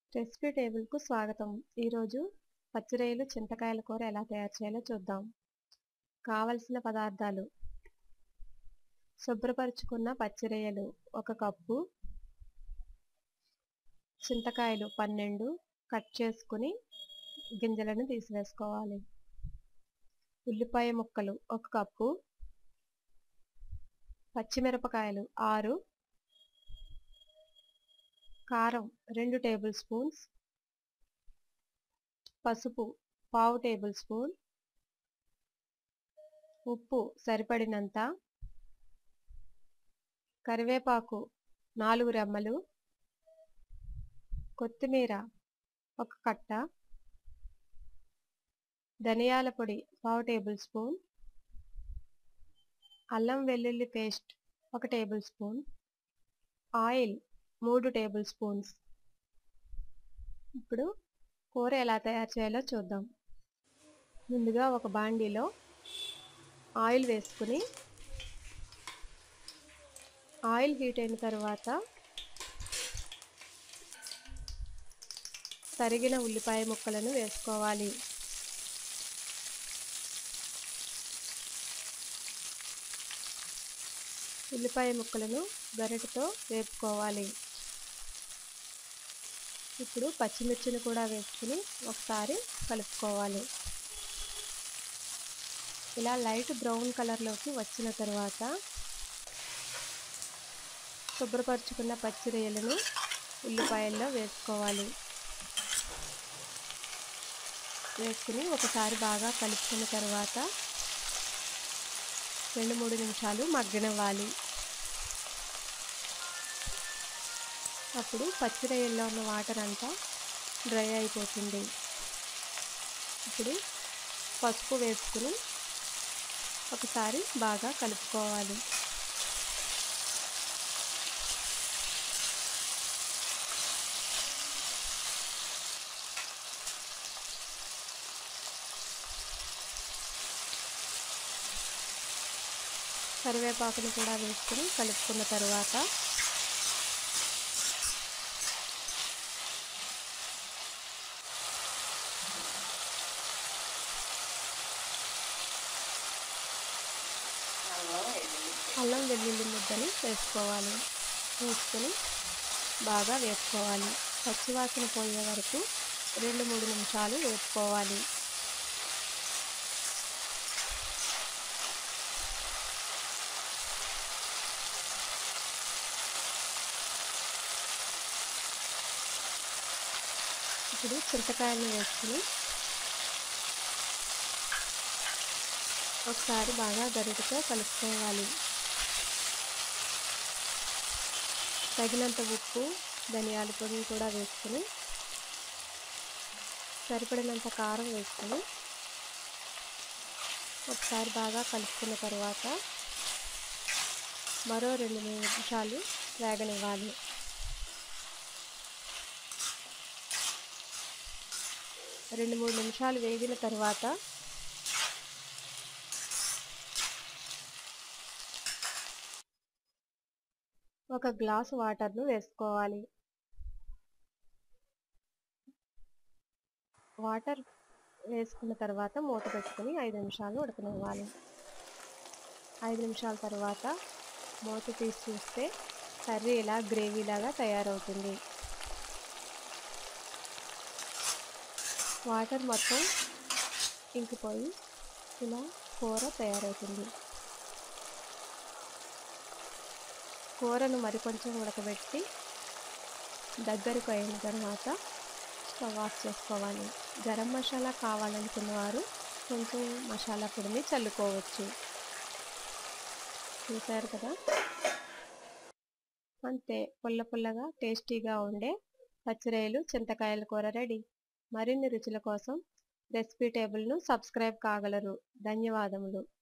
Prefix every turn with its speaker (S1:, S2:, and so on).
S1: recipe టేబుల్కు స్వాగతం ఈరోజు పచ్చిరొయ్యలు చింతకాయల కూర ఎలా తయారు చేయాలో చూద్దాం కావలసిన పదార్థాలు శుభ్రపరుచుకున్న పచ్చిరొయ్యలు ఒక కప్పు చింతకాయలు పన్నెండు కట్ చేసుకుని గింజలను తీసివేసుకోవాలి ఉల్లిపాయ ముక్కలు ఒక కప్పు పచ్చిమిరపకాయలు ఆరు కారం రెండు టేబుల్ స్పూన్స్ పసుపు పావు టేబుల్ స్పూన్ ఉప్పు సరిపడినంత కరివేపాకు నాలుగు రెమ్మలు కొత్తిమీర ఒక కట్ట ధనియాల పొడి పావు టేబుల్ స్పూన్ అల్లం వెల్లుల్లి పేస్ట్ ఒక టేబుల్ స్పూన్ ఆయిల్ మూడు టేబుల్ స్పూన్స్ ఇప్పుడు కూర ఎలా తయారు చేయాలో చూద్దాం ముందుగా ఒక బాండీలో ఆయిల్ వేసుకుని ఆయిల్ హీట్ అయిన తర్వాత తరిగిన ఉల్లిపాయ ముక్కలను వేసుకోవాలి ఉల్లిపాయ ముక్కలను గరిటతో వేపుకోవాలి ఇప్పుడు పచ్చిమిర్చిని కూడా వేసుకుని ఒకసారి కలుపుకోవాలి ఇలా లైట్ బ్రౌన్ కలర్లోకి వచ్చిన తర్వాత శుభ్రపరుచుకున్న పచ్చి రొయ్యలను ఉల్లిపాయల్లో వేసుకోవాలి వేసుకుని ఒకసారి బాగా కలుపుకున్న తర్వాత రెండు మూడు నిమిషాలు మగ్గనివ్వాలి అప్పుడు పచ్చిరొయ్యల్లో ఉన్న వాటర్ అంతా డ్రై అయిపోతుంది ఇప్పుడు పసుపు వేసుకుని ఒకసారి బాగా కలుపుకోవాలి కరివేపాకును కూడా వేసుకుని కలుపుకున్న తర్వాత అల్లం వెల్లుల్లి ముద్దని వేసుకోవాలి వేసుకొని బాగా వేసుకోవాలి పచ్చివాసన పోయే వరకు రెండు మూడు నిమిషాలు వేపుకోవాలి ఇప్పుడు చింతకాయలను వేసుకుని ఒకసారి బాగా గరిటతో కలుపుకోవాలి తగినంత ఉప్పు ధనియాల పొడిని కూడా వేసుకుని సరిపడినంత కారం వేసుకుని ఒకసారి బాగా కలుపుకున్న తర్వాత మరో రెండు నిమిషాలు వేగనివ్వాలి రెండు మూడు నిమిషాలు వేగిన తర్వాత ఒక గ్లాసు వాటర్ను వేసుకోవాలి వాటర్ వేసుకున్న తర్వాత మూత పెట్టుకుని ఐదు నిమిషాలు ఉడకనివ్వాలి ఐదు నిమిషాల తర్వాత మూత తీసి చూస్తే కర్రీ ఇలా గ్రేవీలాగా తయారవుతుంది వాటర్ మొత్తం ఇంకిపోయి ఇలా కూర తయారవుతుంది కూరను మరి కొంచెం ఉడకబెట్టి దగ్గరకు అయిన తర్వాత స్టవ్ ఆఫ్ చేసుకోవాలి గరం మసాలా కావాలనుకున్న వారు కొంచెం మసాలా పొడిని చల్లుకోవచ్చు చూసారు కదా అంతే పుల్ల పుల్లగా టేస్టీగా ఉండే పచ్చిరొయ్యలు చింతకాయల కూర రెడీ మరిన్ని రుచుల కోసం రెసిపీ టేబుల్ను సబ్స్క్రైబ్ కాగలరు ధన్యవాదములు